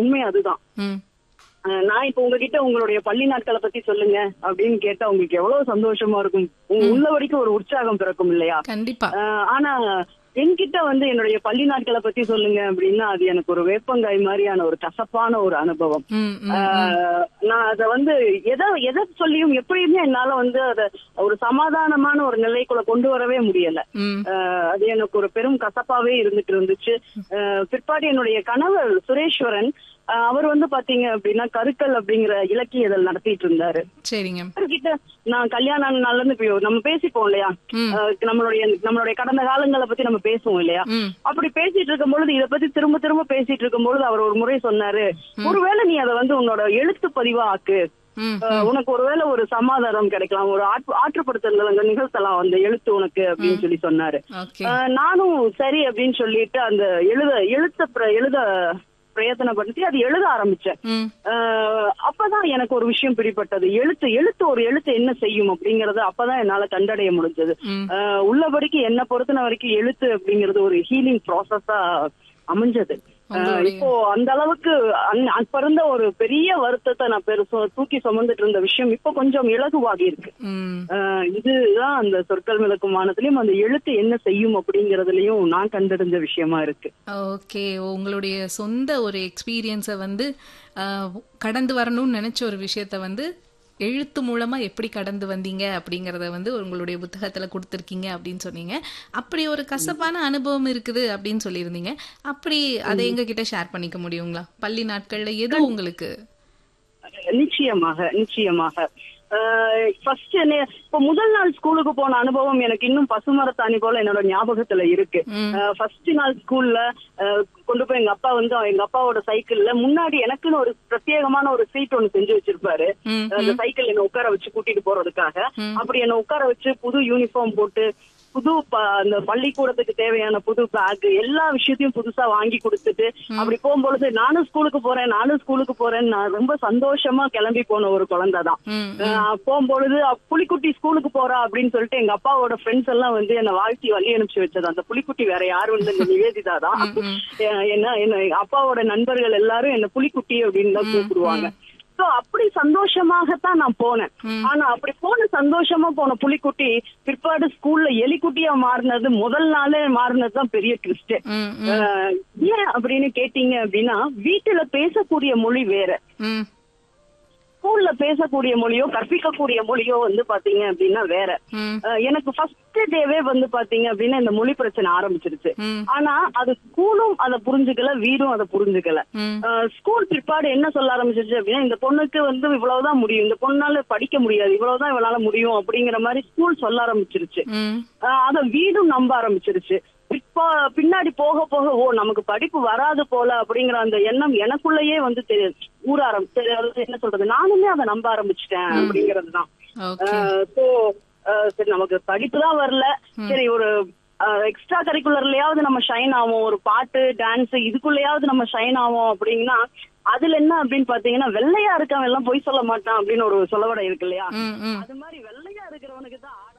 உண்மை அதுதான் ம் அஹ் நான் இப்ப உங்ககிட்ட உங்களுடைய பள்ளி நாட்களை பத்தி சொல்லுங்க அப்படின்னு கேட்டா உங்களுக்கு எவ்வளவு சந்தோஷமா இருக்கும் உங்க உள்ள வரைக்கும் ஒரு உற்சாகம் பிறக்கும் இல்லையா கண்டிப்பா அஹ் ஆனா என்கிட்ட வந்து என்னுடைய பள்ளி நாட்களை பத்தி சொல்லுங்க அப்படின்னா அது எனக்கு ஒரு வேப்பங்காய் மாதிரியான ஒரு கசப்பான ஒரு அனுபவம் ம் ம் ஆஹ் நான் அத வந்து எதை எதை சொல்லியும் எப்படியுமே என்னால வந்து அத ஒரு சமாதானமான ஒரு நிலைக்குள்ள கொண்டு வரவே முடியல ம் ஆஹ் அது எனக்கு ஒரு பெரும் கசப்பாவே இருந்துட்டு இருந்துச்சு ஆஹ் பிற்பாடு என்னுடைய கணவர் சுரேஸ்வரன் ஆஹ் அவர் வந்து பாத்தீங்க அப்படின்னா கருக்கல் அப்படிங்கிற இலக்கிய இதழ் நடத்திட்டு இருந்தாரு சரிங்க அவர்கிட்ட நான் கல்யாண நாள்ல இருந்து இப்ப நம்ம பேசிப்போம் இல்லையா ம். ஆஹ் நம்மளுடைய நம்மளுடைய கடந்த காலங்களை பத்தி நம்ம பேசுவோம் இல்லையா ம் அப்படி பேசிட்டு இருக்கும் பொழுது இத பத்தி திரும்ப திரும்ப பேசிட்டு இருக்கும் பொழுது அவர் ஒரு முறை சொன்னாரு ஒருவேளை நீ அதை வந்து உன்னோட எழுத்து பதிவா ஆக்கு ம் அஹ் உனக்கு ஒருவேளை ஒரு சமாதானம் கிடைக்கலாம் ஒரு ஆற்று- ஆற்றுப்படுத்தல் அங்க நிகழ்த்தலாம் அந்த எழுத்து உனக்கு அப்படின்னு சொல்லி சொன்னாரு ஓகே அஹ் நானும் சரி அப்படின்னு சொல்லிட்டு அந்த எழுத எழுத்த பிர- எழுத பிரயத்தனப்படுத்தி அது எழுத ஆரம்பிச்சேன் ம் அஹ் அப்பதான் எனக்கு ஒரு விஷயம் பிடிப்பட்டது எழுத்து எழுத்து ஒரு எழுத்து என்ன செய்யும் அப்படிங்கறது அப்பதான் என்னால கண்டடைய முடிஞ்சது ம். அஹ் உள்ளபடிக்கு என்ன பொறுத்தன வரைக்கும் எழுத்து அப்படிங்கிறது ஒரு ஹீலிங் ப்ராசஸா அமைஞ்சது அஹ் உங்களுடைய- இப்போ அந்த அளவுக்கு அந்- அப்ப இருந்த ஒரு பெரிய வருத்தத்தை நான் பெருசு தூக்கி சுமந்துட்டு இருந்த விஷயம் இப்போ கொஞ்சம் இலகுவாகி இருக்கு ம் அஹ் இதுதான் அந்த சொற்கள் விளக்குமானதுலயும் அந்த எழுத்து என்ன செய்யும் அப்படிங்கறதுலயும் நான் கண்டறிஞ்ச விஷயமா இருக்கு ஓகே உங்களுடைய சொந்த ஒரு எக்ஸ்பீரியன்ஸை வந்து ஆஹ், கடந்து வரணும்னு நினைச்ச ஒரு விஷயத்த வந்து எழுத்து மூலமா எப்படி கடந்து வந்தீங்க அப்படிங்கறத வந்து உங்களுடைய புத்தகத்துல கொடுத்துருக்கீங்க அப்படின்னு சொன்னீங்க அப்படி ஒரு கசப்பான அனுபவம் இருக்குது அப்படின்னு சொல்லியிருந்தீங்க அப்படி அதை எங்க கிட்ட ஷேர் பண்ணிக்க முடியுங்களா பள்ளி நாட்கள்ல எது உங்களுக்கு நிச்சயமாக நிச்சயமாக ஃபர்ஸ்ட் என்ன இப்ப முதல் நாள் ஸ்கூலுக்கு போன அனுபவம் எனக்கு இன்னும் பசுமரத்தாணி போல என்னோட ஞாபகத்துல இருக்கு ம். ஃபர்ஸ்ட் நாள் ஸ்கூல்ல கொண்டு போய் எங்க அப்பா வந்து எங்க அப்பாவோட சைக்கிள்ல முன்னாடி எனக்குன்னு ஒரு பிரத்யேகமான ஒரு சீட் ஒண்ணு செஞ்சு வச்சிருப்பாரு ம், அந்த சைக்கிள் என்ன உட்கார வச்சு கூட்டிட்டு போறதுக்காக அப்படி என்ன உட்கார வச்சு புது யூனிஃபார்ம் போட்டு புது ப- அந்த பள்ளிக்கூடத்துக்கு தேவையான புது பேக் எல்லா விஷயத்தையும் புதுசா வாங்கி கொடுத்துட்டு அப்படி போகும்பொழுது நானும் ஸ்கூலுக்கு போறேன் நானும் ஸ்கூலுக்கு போறேன் நான் ரொம்ப சந்தோஷமா கிளம்பி போன ஒரு குழந்தை தான் ம் ஆஹ் போகும்பொழுது அ- புலிக்குட்டி ஸ்கூலுக்கு போறா அப்படின்னு சொல்லிட்டு எங்க அப்பாவோட ஃப்ரெண்ட்ஸ் எல்லாம் வந்து என்ன வாழ்த்தி வழி அனுப்பிச்சு வச்சது அந்த புலிக்குட்டி வேற யாரும் இல்லை இந்த நிவேதிதா தான் அஹ் என்ன என்ன எங்க அப்பாவோட நண்பர்கள் எல்லாரும் என்ன புலிக்குட்டி அப்படின்னு தான் கூப்பிடுவாங்க சோ அப்படி சந்தோஷமாகத்தான் நான் போனேன் ஆனா அப்படி போன சந்தோஷமா போன புலிக்குட்டி பிற்பாடு ஸ்கூல்ல எலிக்குட்டியா மாறினது முதல் நாளே மாறினது தான் பெரிய ட்விஸ்ட் ம் ஏன் அப்படின்னு கேட்டீங்க அப்படின்னா வீட்டுல பேசக்கூடிய மொழி வேற ம் ஸ்கூல்ல பேசக்கூடிய மொழியோ கற்பிக்கக்கூடிய மொழியோ வந்து பாத்தீங்க அப்படின்னா வேற ம் அஹ் எனக்கு ஃபர்ஸ்ட் டேவே வந்து பாத்தீங்க அப்படின்னா இந்த மொழி பிரச்சனை ஆரம்பிச்சிருச்சு ம் ஆனா அது ஸ்கூலும் அதை புரிஞ்சுக்கல வீடும் அதை புரிஞ்சுக்கல ம் அஹ் ஸ்கூல் பிற்பாடு என்ன சொல்ல ஆரம்பிச்சிருச்சு அப்படின்னா இந்த பொண்ணுக்கு வந்து இவ்வளவுதான் முடியும் இந்த பொண்ணால படிக்க முடியாது இவ்வளவுதான் இவளால முடியும் அப்படிங்கிற மாதிரி ஸ்கூல் சொல்ல ஆரம்பிச்சிருச்சு ம் அஹ் அத வீடும் நம்ப ஆரம்பிச்சிருச்சு பிற்பா பின்னாடி போக போக ஓ நமக்கு படிப்பு வராது போல அப்படிங்கிற அந்த எண்ணம் எனக்குள்ளேயே வந்து தெரி- ஊற ஆரம்பிச்சு அதாவது என்ன சொல்றது நானுமே அதை நம்ப ஆரம்பிச்சிட்டேன் அப்படிங்கிறது தான் ஓகே சோ சரி நமக்கு படிப்பு தான் வரல சரி ஒரு எக்ஸ்ட்ரா கரிக்குலர்லயாவது நம்ம ஷைன் ஆவோம் ஒரு பாட்டு டான்ஸ் இதுக்குள்ளயாவது நம்ம ஷைன் ஆவோம் அப்படின்னா அதுல என்ன அப்படின்னு பாத்தீங்கன்னா வெள்ளையா இருக்கவன் எல்லாம் பொய் சொல்ல மாட்டான் அப்படின்னு ஒரு சொல்லவடை இருக்கு இல்லையா ம் ம் அது மாதிரி வெள்ளையா இருக்கிறவனுக்கு தான் ஆட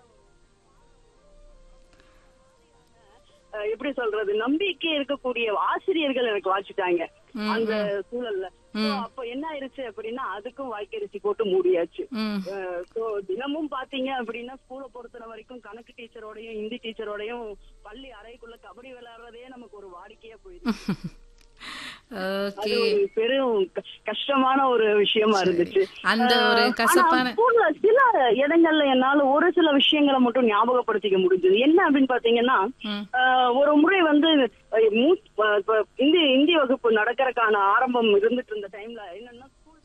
அஹ் எப்படி சொல்றது நம்பிக்கை இருக்கக்கூடிய ஆசிரியர்கள் எனக்கு வாச்சிட்டாங்க அந்த சூழல்ல So, அப்ப என்ன ஆயிருச்சு அப்படின்னா அதுக்கும் வாய்க்கரிசி போட்டு மூடியாச்சு ம் சோ தினமும் பாத்தீங்க அப்படின்னா ஸ்கூலை பொறுத்தன வரைக்கும் கணக்கு டீச்சரோடையும் ஹிந்தி டீச்சரோடையும் பள்ளி அறைக்குள்ள கபடி விளையாடுறதே நமக்கு ஒரு வாடிக்கையா போயிடுச்சு ஓகே அது ஒரு பெரும் க- கஷ்டமான ஒரு விஷயமா இருந்துச்சு அந்த ஒரு ஆஹ் கசப்பான ஆனா ஸ்கூல்ல சில இடங்கள்ல என்னால ஒரு சில விஷயங்களை மட்டும் ஞாபகப்படுத்திக்க முடிஞ்சது என்ன அப்படின்னு பாத்தீங்கன்னா ம். ஆஹ் ஒரு முறை வந்து அஹ் மூ- அஹ் இப்ப இந்தி இந்தி வகுப்பு நடக்கறதுக்கான ஆரம்பம் இருந்துட்டு இருந்த டைம்ல என்னன்னா ஸ்கூல்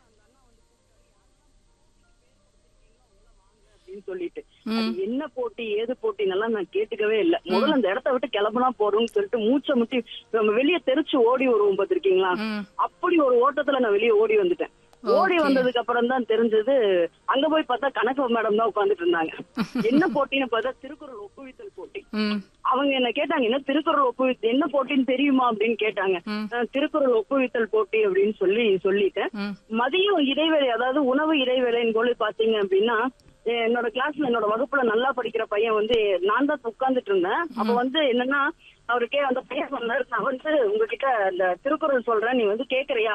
அப்படின்னு சொல்லிட்டு அது என்ன போட்டி ஏது போட்டின்னெல்லாம் நான் கேட்டுக்கவே இல்ல முதல்ல அந்த இடத்த விட்டு கிளம்புனா போறோம்னு சொல்லிட்டு மூச்சை முட்டி நம்ம வெளியே தெரிச்சு ஓடி வருவோம் பாத்திருக்கீங்களா ம் அப்படி ஒரு ஓட்டத்துல நான் வெளியே ஓடி வந்துட்டேன் ஓடி வந்ததுக்கு அப்புறம் தான் தெரிஞ்சது அங்க போய் பார்த்தா கணக்கு மேடம் தான் உட்கார்ந்துட்டு இருந்தாங்க என்ன போட்டின்னு பார்த்தா திருக்குறள் ஒப்புவித்தல் போட்டி ம் அவங்க என்ன கேட்டாங்க என்ன திருக்குறள் ஒப்புவித்து என்ன போட்டின்னு தெரியுமா அப்படின்னு கேட்டாங்க ம். அஹ் திருக்குறள் ஒப்புவித்தல் போட்டி அப்படின்னு சொல்லி சொல்லிட்டேன் ம் மதியம் இடைவேளை அதாவது உணவு இடைவேளைன்னு போல பாத்தீங்க அப்படின்னா எ- என்னோட கிளாஸ்ல என்னோட வகுப்புல நல்லா படிக்கிற பையன் வந்து நான் தான் உட்கார்ந்துட்டு இருந்தேன் அப்ப வந்து என்னன்னா அவருக்கே அந்த பையன் சொன்னாரு நான் வந்து உங்ககிட்ட அந்த திருக்குறள் சொல்றேன் நீ வந்து கேக்குறியா